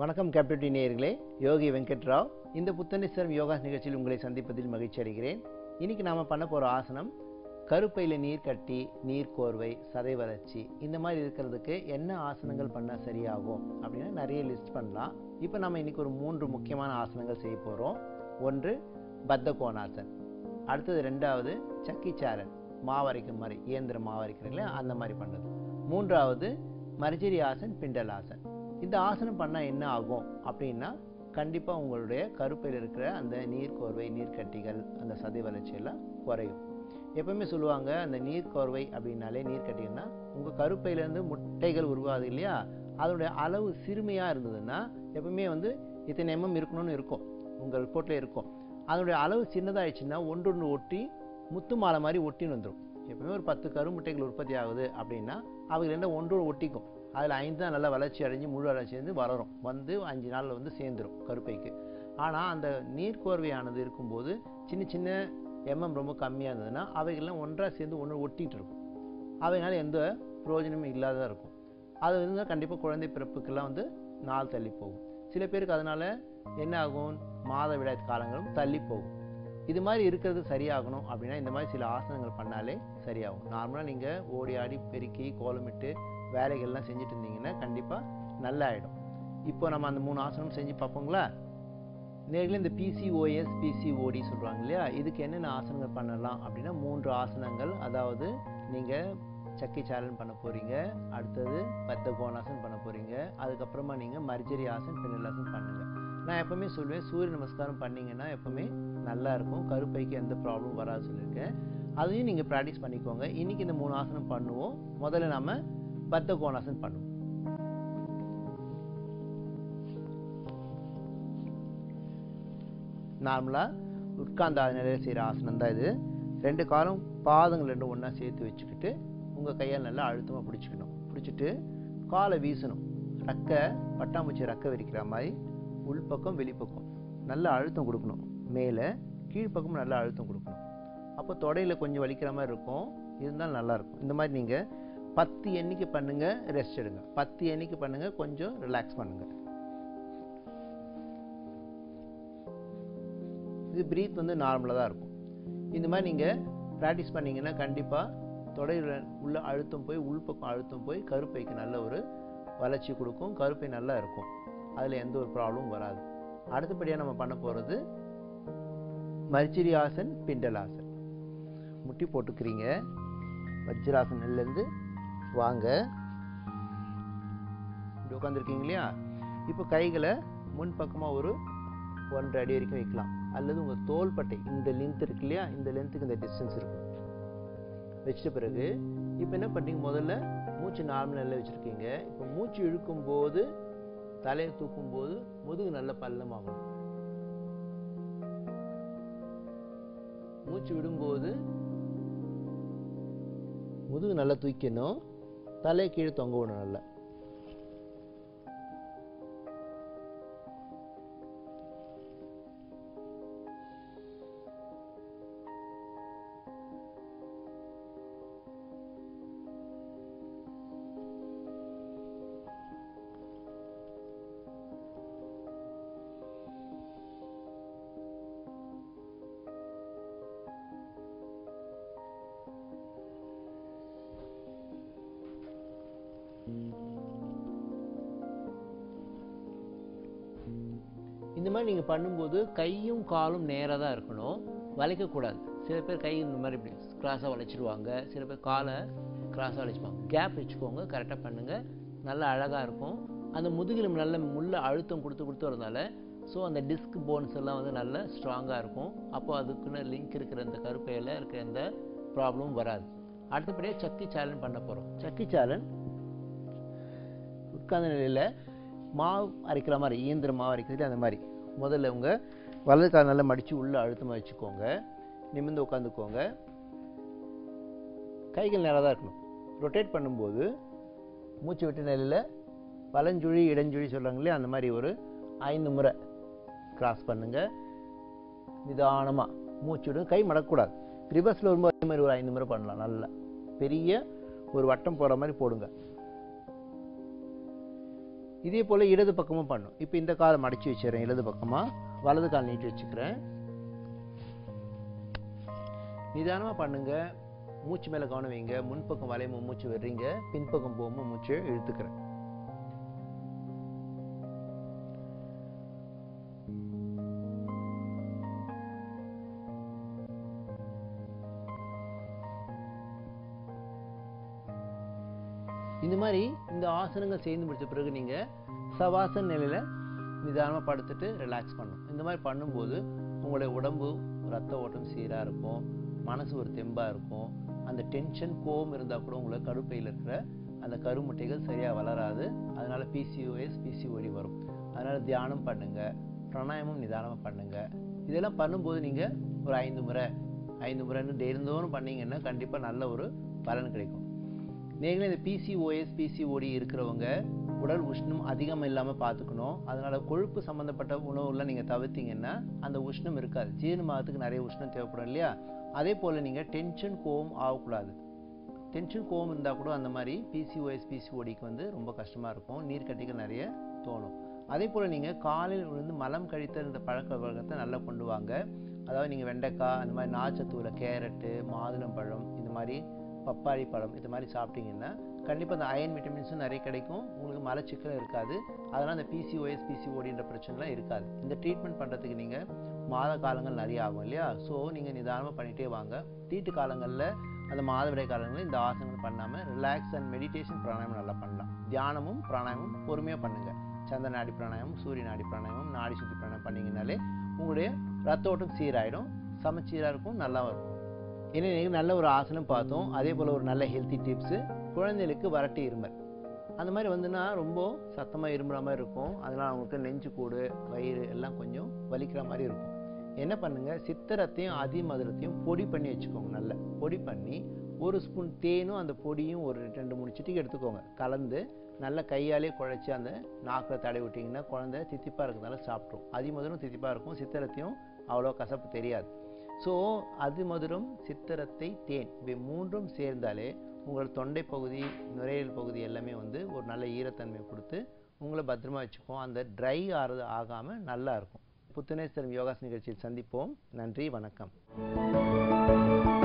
வணக்கம் captain D நேயர்களே யோகி வெங்கட்ராவ் இந்த புத்தனேஸ்வரம் யோகா நிகழ்ச்சியில் உங்களை சந்திப்பதில் மகிழ்ச்சி அடைகிறேன் இன்னைக்கு நாம பண்ண போற ஆசனம் கருப்பையில நீர் கட்டி நீர் கோர்வை சதை வளர்ச்சி இந்த மாதிரி இருக்கிறதுக்கு என்ன ஆசனங்கள் பண்ணா சரியாகும் அப்படின்னு நிறைய லிஸ்ட் பண்ணலாம் இப்போ நம்ம இன்னைக்கு ஒரு மூன்று முக்கியமான ஆசனங்கள் செய்ய போறோம் ஒன்று பத்த கோணாசன் அடுத்தது ரெண்டாவது சக்கி சாரன் மாவரைக்கிற மாதிரி இயந்திரம் மாவரைக்கிறீங்களே அந்த மாதிரி பண்ணுறது மூன்றாவது மர்ஜரி ஆசன் பிண்டல் ஆசன் இந்த ஆசனம் பண்ணால் என்ன ஆகும் அப்படின்னா கண்டிப்பாக உங்களுடைய கருப்பையில் இருக்கிற அந்த நீர் கோர்வை நீர்க்கட்டிகள் அந்த சதை வளர்ச்சியெல்லாம் குறையும் எப்பவுமே சொல்லுவாங்க அந்த நீர் கோர்வை அப்படின்னாலே நீர்க்கட்டிகள்னா உங்கள் கருப்பையிலேருந்து முட்டைகள் உருவாது இல்லையா அதனுடைய அளவு சிறுமையாக இருந்ததுன்னா எப்பவுமே வந்து இத்தனை எம்எம் இருக்கணும்னு இருக்கும் உங்கள் ரிப்போர்ட்டில் இருக்கும் அதனுடைய அளவு சின்னதாகிடுச்சுன்னா ஒன்றொன்று ஒட்டி முத்து மாலை மாதிரி ஒட்டின்னு வந்துடும் எப்பவுமே ஒரு பத்து கருமுட்டைகள் உற்பத்தி ஆகுது அப்படின்னா அவைகள் ரெண்டும் ஒன்றோடு ஒட்டிக்கும் அதில் ஐந்து தான் நல்லா வளர்ச்சி அடைஞ்சு முழு வளர்ச்சி அடைஞ்சு வளரும் வந்து அஞ்சு நாளில் வந்து சேர்ந்துடும் கருப்பைக்கு ஆனால் அந்த நீர்க்கோர்வையானது இருக்கும்போது சின்ன சின்ன எம்எம் ரொம்ப கம்மியாக இருந்ததுன்னா அவைகள்லாம் ஒன்றாக சேர்ந்து ஒன்று ஒட்டிகிட்டு இருக்கும் அவைகளால எந்த பிரயோஜனமும் இல்லாததாக இருக்கும் அது இருந்தால் கண்டிப்பாக குழந்தை பிறப்புக்கெல்லாம் வந்து நாள் தள்ளி போகும் சில பேருக்கு அதனால் என்ன ஆகும் மாதவிடாய் காலங்களும் தள்ளி போகும் இது மாதிரி இருக்கிறது சரியாகணும் அப்படின்னா இந்த மாதிரி சில ஆசனங்கள் பண்ணாலே சரியாகும் நார்மலாக நீங்கள் ஓடி ஆடி பெருக்கி கோலமிட்டு வேலைகள்லாம் செஞ்சுட்டு இருந்தீங்கன்னா கண்டிப்பாக நல்லா ஆகிடும் இப்போ நம்ம அந்த மூணு ஆசனம் செஞ்சு பார்ப்போங்களா நேரில் இந்த பிசிஓஎஸ் பிசிஓடி சொல்கிறாங்க இல்லையா இதுக்கு என்னென்ன ஆசனங்கள் பண்ணலாம் அப்படின்னா மூன்று ஆசனங்கள் அதாவது நீங்கள் சக்கி சாலன் பண்ண போகிறீங்க அடுத்தது பத்த கோணாசன் பண்ண போகிறீங்க அதுக்கப்புறமா நீங்கள் மர்ஜரி ஆசன் பின்னலாசன் பண்ணுங்கள் நான் எப்பவுமே சொல்லுவேன் சூரிய நமஸ்காரம் பண்ணீங்கன்னா எப்பவுமே நல்லா இருக்கும் கருப்பைக்கு எந்த ப்ராப்ளம் வராது சொல்லியிருக்கேன் அதையும் நீங்கள் ப்ராக்டிஸ் பண்ணிக்கோங்க இன்னைக்கு இந்த மூணு ஆசனம் பண்ணுவோம் முதல்ல நாம பத்த கோணாசன் பண்ணுவோம் நார்மலாக உட்கார்ந்த நிலையில் செய்கிற ஆசனம் தான் இது ரெண்டு காலம் பாதங்கள் ரெண்டும் ஒன்றா சேர்த்து வச்சுக்கிட்டு உங்கள் கையால் நல்லா அழுத்தமாக பிடிச்சிக்கணும் பிடிச்சிட்டு காலை வீசணும் ரக்கை பட்டாம்பூச்சி ரக்கை விரிக்கிற மாதிரி உள்பக்கம் வெளிப்பக்கம் நல்ல அழுத்தம் கொடுக்கணும் மேலே கீழ்ப்பக்கம் நல்ல அழுத்தம் கொடுக்கணும் அப்போ தொடையில் கொஞ்சம் வலிக்கிற மாதிரி இருக்கும் இருந்தாலும் நல்லாயிருக்கும் இந்த மாதிரி நீங்கள் பத்து எண்ணிக்கை பண்ணுங்கள் ரெஸ்ட் எடுங்க பத்து எண்ணிக்கை பண்ணுங்கள் கொஞ்சம் ரிலாக்ஸ் பண்ணுங்கள் இது ப்ரீத் வந்து நார்மலாக தான் இருக்கும் இந்த மாதிரி நீங்கள் ப்ராக்டிஸ் பண்ணிங்கன்னா கண்டிப்பாக தொடையில் உள்ள அழுத்தம் போய் உள்பக்கம் அழுத்தம் போய் கருப்பைக்கு நல்ல ஒரு வளர்ச்சி கொடுக்கும் கருப்பை நல்லா இருக்கும் அதில் எந்த ஒரு ப்ராப்ளமும் வராது அடுத்தபடியாக நம்ம பண்ண போகிறது மர்ஜிரியாசன் பிண்டலாசன் முட்டி போட்டுக்கிறீங்க வஜ்ராசனிலேருந்து வாங்க இப்படி உட்காந்துருக்கீங்க இல்லையா இப்போ கைகளை முன் பக்கமாக ஒரு ஒன்றரை அடி வரைக்கும் வைக்கலாம் அல்லது உங்கள் தோள்பட்டை இந்த லென்த் இருக்கு இல்லையா இந்த லென்த்துக்கு இந்த டிஸ்டன்ஸ் இருக்கும் வச்சிட்ட பிறகு இப்போ என்ன பண்ணுறீங்க முதல்ல மூச்சு நார்மல் நல்லா வச்சுருக்கீங்க இப்போ மூச்சு இழுக்கும் போது தலையை தூக்கும் போது முதுகு நல்ல பள்ளமாகணும் மூச்சு விடும்போது முதுகு நல்லா தூக்கணும் தலை கீழே தொங்க விடணும் நல்லா இந்த மாதிரி நீங்கள் பண்ணும்போது கையும் காலும் நேராக தான் இருக்கணும் வளைக்கக்கூடாது சில பேர் கை இந்த மாதிரி இப்படி கிராஸாக வளைச்சிடுவாங்க சில பேர் காலை கிராஸாக வளைச்சிப்பாங்க கேப் வச்சுக்கோங்க கரெக்டாக பண்ணுங்கள் நல்லா அழகாக இருக்கும் அந்த முதுகிலும் நல்ல முள்ள அழுத்தம் கொடுத்து கொடுத்து வரதுனால ஸோ அந்த டிஸ்க் போன்ஸ் எல்லாம் வந்து நல்ல ஸ்ட்ராங்காக இருக்கும் அப்போ அதுக்குன்னு லிங்க் இருக்கிற அந்த கருப்பையில் இருக்கிற எந்த ப்ராப்ளமும் வராது அடுத்தபடியாக சக்கி சாலன் பண்ண போகிறோம் சக்கி சாலன் உட்கார்ந்த நிலையில் மாவு அரைக்கிற மாதிரி இயந்திர மாவு அரைக்கிறது அந்த மாதிரி முதல்ல உங்கள் வலது கால் நல்லா மடித்து உள்ளே அழுத்தமாக வச்சுக்கோங்க நிமிர்ந்து உட்காந்துக்கோங்க கைகள் நேராக தான் இருக்கணும் ரொட்டேட் பண்ணும்போது மூச்சு விட்டு நிலையில் வலஞ்சுழி இடஞ்சுழி சொல்கிறாங்க இல்லையா அந்த மாதிரி ஒரு ஐந்து முறை கிராஸ் பண்ணுங்கள் நிதானமாக மூச்சு விடும் கை மடக்கக்கூடாது ரிவர்ஸில் வரும்போது அதே மாதிரி ஒரு ஐந்து முறை பண்ணலாம் நல்லா பெரிய ஒரு வட்டம் போகிற மாதிரி போடுங்க இதே போல் இடது பக்கமும் பண்ணும் இப்போ இந்த காலை மடிச்சு வச்சிடுறேன் இடது பக்கமாக வலது கால் நீட்டி வச்சுக்கிறேன் நிதானமாக பண்ணுங்க மூச்சு மேலே கவனம் வைங்க முன்பக்கம் வளையமும் மூச்சு விடுறீங்க பின்பக்கம் போகும்போது மூச்சு இழுத்துக்கிறேன் இந்த மாதிரி இந்த ஆசனங்கள் செய்து முடிச்ச பிறகு நீங்கள் சவாசன நிலையில் நிதானமாக படுத்துட்டு ரிலாக்ஸ் பண்ணணும் இந்த மாதிரி பண்ணும்போது உங்களுடைய உடம்பு ரத்த ஓட்டம் சீராக இருக்கும் மனசு ஒரு தெம்பாக இருக்கும் அந்த டென்ஷன் கோவம் இருந்தால் கூட உங்களுக்கு கருப்பையில் இருக்கிற அந்த கருமுட்டைகள் சரியாக வளராது அதனால் பிசிஓஎஸ் பிசிஓடி வரும் அதனால் தியானம் பண்ணுங்கள் பிராணாயமம் நிதானமாக பண்ணுங்கள் இதெல்லாம் பண்ணும்போது நீங்கள் ஒரு ஐந்து முறை ஐந்து முறைன்னு டெய்லிந்தோறும் பண்ணீங்கன்னா கண்டிப்பாக நல்ல ஒரு பலன் கிடைக்கும் நீங்களே இந்த பிசிஓஎஸ் பிசிஓடி இருக்கிறவங்க உடல் உஷ்ணம் அதிகம் இல்லாமல் பார்த்துக்கணும் அதனால் கொழுப்பு சம்மந்தப்பட்ட உணவுலாம் நீங்கள் தவிர்த்தீங்கன்னா அந்த உஷ்ணம் இருக்காது ஜீரணமாகத்துக்கு நிறைய உஷ்ணம் தேவைப்படும் இல்லையா அதே போல் நீங்கள் டென்ஷன் கோவம் ஆகக்கூடாது டென்ஷன் கோவம் இருந்தால் கூட அந்த மாதிரி பிசிஓஎஸ் பிசிஓடிக்கு வந்து ரொம்ப கஷ்டமாக இருக்கும் நீர்க்கட்டிகள் நிறைய தோணும் அதே போல் நீங்கள் காலையில் விழுந்து மலம் கழித்தல் இந்த பழக்க வழக்கத்தை நல்லா கொண்டு வாங்க அதாவது நீங்கள் வெண்டைக்காய் அந்த மாதிரி நாச்சத்துவில் கேரட்டு மாதுளம்பழம் இந்த மாதிரி பப்பாளி பழம் இது மாதிரி சாப்பிட்டீங்கன்னா கண்டிப்பாக அந்த அயன் விட்டமின்ஸும் நிறைய கிடைக்கும் உங்களுக்கு மலச்சிக்கலும் இருக்காது அதனால் அந்த பிசிஓஎஸ் பிசிஓடின்ற பிரச்சனைலாம் இருக்காது இந்த ட்ரீட்மெண்ட் பண்ணுறதுக்கு நீங்கள் மாத காலங்கள் நிறைய ஆகும் இல்லையா ஸோ நீங்கள் நிதானமாக பண்ணிகிட்டே வாங்க தீட்டு காலங்களில் அந்த மாதவிடை காலங்களில் இந்த ஆசனங்கள் பண்ணாமல் ரிலாக்ஸ் அண்ட் மெடிடேஷன் பிராணாயமம் நல்லா பண்ணலாம் தியானமும் பிராணாயமும் பொறுமையாக பண்ணுங்கள் சந்திர நாடி பிராணாயமம் சூரிய நாடி பிராணாயமம் நாடி சுத்தி பிராணாயம் பண்ணிங்கனாலே உங்களுடைய ரத்த ஓட்டம் சீராயிடும் சமச்சீராக இருக்கும் நல்லா இருக்கும் ஏன்னா நீங்கள் நல்ல ஒரு ஆசனம் பார்த்தோம் அதே போல் ஒரு நல்ல ஹெல்த்தி டிப்ஸு குழந்தைகளுக்கு வரட்டு இருமல் அந்த மாதிரி வந்துன்னா ரொம்ப சத்தமாக இருமுற மாதிரி இருக்கும் அதனால் அவங்களுக்கு நெஞ்சு கூடு வயிறு எல்லாம் கொஞ்சம் வலிக்கிற மாதிரி இருக்கும் என்ன பண்ணுங்கள் சித்திரத்தையும் அதிமதுரத்தையும் பொடி பண்ணி வச்சுக்கோங்க நல்லா பொடி பண்ணி ஒரு ஸ்பூன் தேனும் அந்த பொடியும் ஒரு ரெண்டு மூணு சிட்டிக்கு எடுத்துக்கோங்க கலந்து நல்லா கையாலே குழைச்சி அந்த நாக்கில் தடவி விட்டிங்கன்னா குழந்தை தித்திப்பாக இருக்கிறதால சாப்பிட்ரும் அதிமதுரம் தித்திப்பாக இருக்கும் சித்திரத்தையும் அவ்வளோ கசப்பு தெரியாது ஸோ அதிமதுரம் சித்திரத்தை தேன் இவை மூன்றும் சேர்ந்தாலே உங்கள் தொண்டை பகுதி நுரையீரல் பகுதி எல்லாமே வந்து ஒரு நல்ல ஈரத்தன்மை கொடுத்து உங்களை பத்திரமா வச்சுக்கும் அந்த ட்ரை ஆறது ஆகாமல் நல்லா இருக்கும் புத்துணர்ச்சி தரும் யோகாஸ் நிகழ்ச்சியில் சந்திப்போம் நன்றி வணக்கம்